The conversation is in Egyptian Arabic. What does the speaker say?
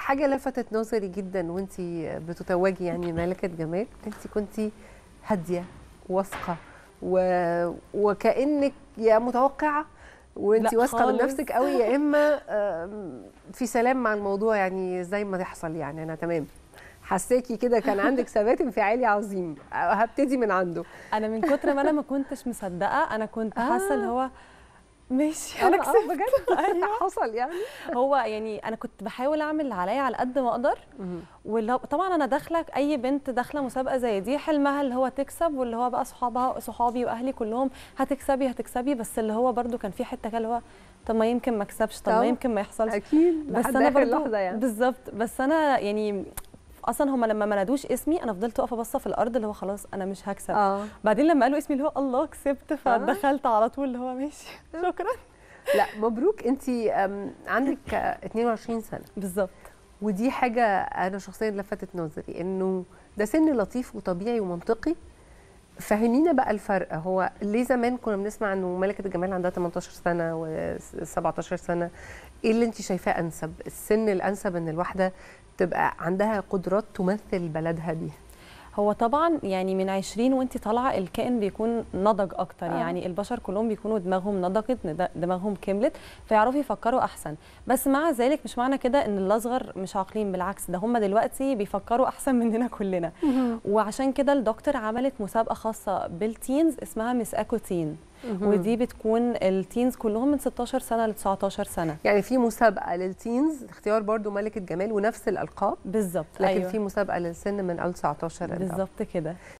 حاجه لفتت نظري جدا وانت بتتوجي يعني ملكه جمال انت كنتي هاديه واثقه و... وكانك يا متوقعه وانت لا واثقه من خالص. نفسك قوي يا اما آم، في سلام مع الموضوع يعني زي ما يحصل يعني انا تمام حساكي كده كان عندك ثبات انفعالي عظيم هبتدي من عنده انا من كتر ما انا ما كنتش مصدقه انا كنت آه. حاسه اللي هو ماشي آه، انا آه، كسبت بجد أيوة. حصل يعني هو يعني انا كنت بحاول اعمل اللي عليا على قد ما اقدر واللي هو طبعا انا داخله اي بنت داخله مسابقه زي دي حلمها اللي هو تكسب واللي هو بقى صحابها صحابي واهلي كلهم هتكسبي هتكسبي بس اللي هو برده كان في حته كده اللي هو طب ما يمكن ما اكسبش طب طبعا. ما يمكن ما يحصلش اكيد بس لحد انا آخر برضو لحظه يعني بالظبط بس انا يعني اصلا هم لما ما نادوش اسمي انا فضلت واقفه باصه في الارض اللي هو خلاص انا مش هكسب اه بعدين لما قالوا اسمي اللي هو الله كسبت فدخلت على طول اللي هو ماشي شكرا لا مبروك انت عندك آه، 22 سنه بالظبط ودي حاجه انا شخصيا لفتت نظري انه ده سن لطيف وطبيعي ومنطقي فهمينا بقى الفرق هو ليه زمان كنا بنسمع انه ملكه الجمال عندها 18 سنه و17 سنه ايه اللي انت شايفاه انسب السن الانسب ان الواحده تبقى عندها قدرات تمثل بلدها بيها هو طبعا يعني من 20 وانت طالعه الكائن بيكون نضج اكتر آه. آه. يعني البشر كلهم بيكونوا دماغهم نضجت ند- دماغهم كملت فيعرفوا يفكروا احسن بس مع ذلك مش معنى كده ان الاصغر مش عاقلين بالعكس ده هم دلوقتي بيفكروا احسن مننا كلنا وعشان كده الدكتور عملت مسابقه خاصه بالتينز اسمها مس اكو تين ودي بتكون التينز كلهم من 16 سنه ل 19 سنه يعني في مسابقه للتينز اختيار برضو ملكه جمال ونفس الالقاب بالظبط لكن أيوة. في مسابقه للسن من 19 إلى بالظبط كده